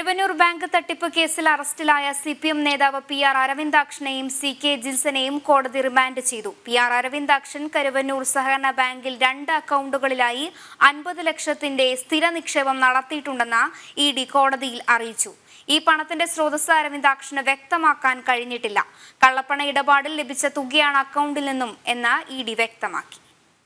Karuvannur bank തട്ടിപ്പ് കേസിൽ അറസ്റ്റിലായ സി പി എം നേതാവ് പി ആർ അരവിന്ദാക്ഷനെയും സി കെ ജിൽസനെയും കോടതി റിമാൻഡ് ചെയ്തു പി ആർ അരവിന്ദാക്ഷൻ കരുവന്നൂർ സഹകരണ ബാങ്കിൽ രണ്ട് അക്കൗണ്ടുകളിലായി അൻപത് ലക്ഷത്തിന്റെ സ്ഥിര നിക്ഷേപം നടത്തിയിട്ടുണ്ടെന്ന് ഇ ഡി കോടതിയിൽ അറിയിച്ചു ഈ പണത്തിന്റെ സ്രോതസ് അരവിന്ദാക്ഷന് വ്യക്തമാക്കാൻ കഴിഞ്ഞിട്ടില്ല കള്ളപ്പണ ഇടപാടിൽ ലഭിച്ച തുകയാണ് അക്കൗണ്ടിൽ നിന്നും എന്ന് ഇ ഡി വ്യക്തമാക്കി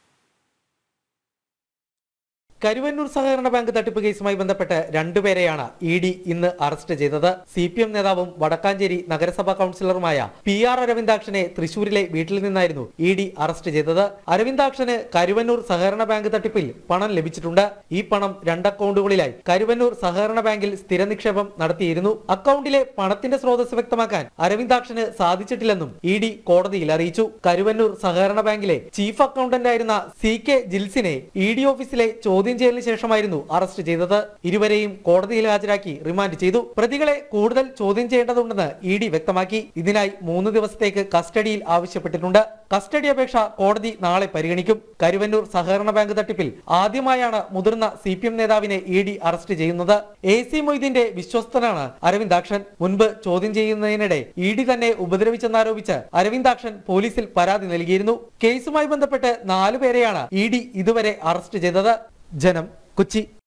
കരുവന്നൂർ സഹകരണ ബാങ്ക് തട്ടിപ്പ് കേസുമായി ബന്ധപ്പെട്ട് രണ്ടുപേരെയാണ് ഇ ഡി ഇന്ന് അറസ്റ്റ് ചെയ്തത് സി പി എം നേതാവും വടക്കാഞ്ചേരി നഗരസഭാ കൗൺസിലറുമായ പി ആർ അരവിന്ദാക്ഷനെ തൃശൂരിലെ വീട്ടിൽ നിന്നായിരുന്നു ഇ ഡി അറസ്റ്റ് ചെയ്തത് അരവിന്ദാക്ഷന് കരുവന്നൂർ സഹകരണ ബാങ്ക് തട്ടിപ്പിൽ പണം ലഭിച്ചിട്ടുണ്ട് ഈ പണം രണ്ട് അക്കൗണ്ടുകളിലായി കരുവന്നൂർ സഹകരണ ബാങ്കിൽ സ്ഥിര നിക്ഷേപം നടത്തിയിരുന്നു അക്കൗണ്ടിലെ പണത്തിന്റെ സ്രോതസ് വ്യക്തമാക്കാൻ അരവിന്ദാക്ഷന് സാധിച്ചിട്ടില്ലെന്നും ഇ ഡി കോടതിയിൽ അറിയിച്ചു കരുവന്നൂർ സഹകരണ ബാങ്കിലെ ചീഫ് അക്കൗണ്ടന്റ് ആയിരുന്ന സി കെ ജിൽസിനെ ഇ ഡി ഓഫീസിലെ ചോദ്യം ചെയ്യലിന് ശേഷമായിരുന്നു അറസ്റ്റ് ചെയ്തത് ഇരുവരെയും കോടതിയിൽ ഹാജരാക്കി റിമാൻഡ് ചെയ്തു പ്രതികളെ കൂടുതൽ ചോദ്യം ചെയ്യേണ്ടതുണ്ടെന്ന് ഇ ഡി വ്യക്തമാക്കി ഇതിനായി മൂന്ന് ദിവസത്തേക്ക് കസ്റ്റഡിയിൽ ആവശ്യപ്പെട്ടിട്ടുണ്ട് കസ്റ്റഡി അപേക്ഷ കോടതി നാളെ പരിഗണിക്കും കരുവന്നൂർ സഹകരണ ബാങ്ക് തട്ടിപ്പിൽ ആദ്യമായാണ് മുതിർന്ന സി പി എം നേതാവിനെ ഇ ഡി അറസ്റ്റ് ചെയ്യുന്നത് എ സി മൊയ്തീന്റെ വിശ്വസ്തനാണ് അരവിന്ദാക്ഷൻ മുൻപ് ചോദ്യം ചെയ്യുന്നതിനിടെ ഇ ഡി തന്നെ ഉപദ്രവിച്ചെന്നാരോപിച്ച് അരവിന്ദാക്ഷൻ പോലീസിൽ പരാതി നൽകിയിരുന്നു കേസുമായി ബന്ധപ്പെട്ട് നാലുപേരെയാണ് ഇ ഡി ഇതുവരെ അറസ്റ്റ് ചെയ്തത് ജനം കൊച്ചി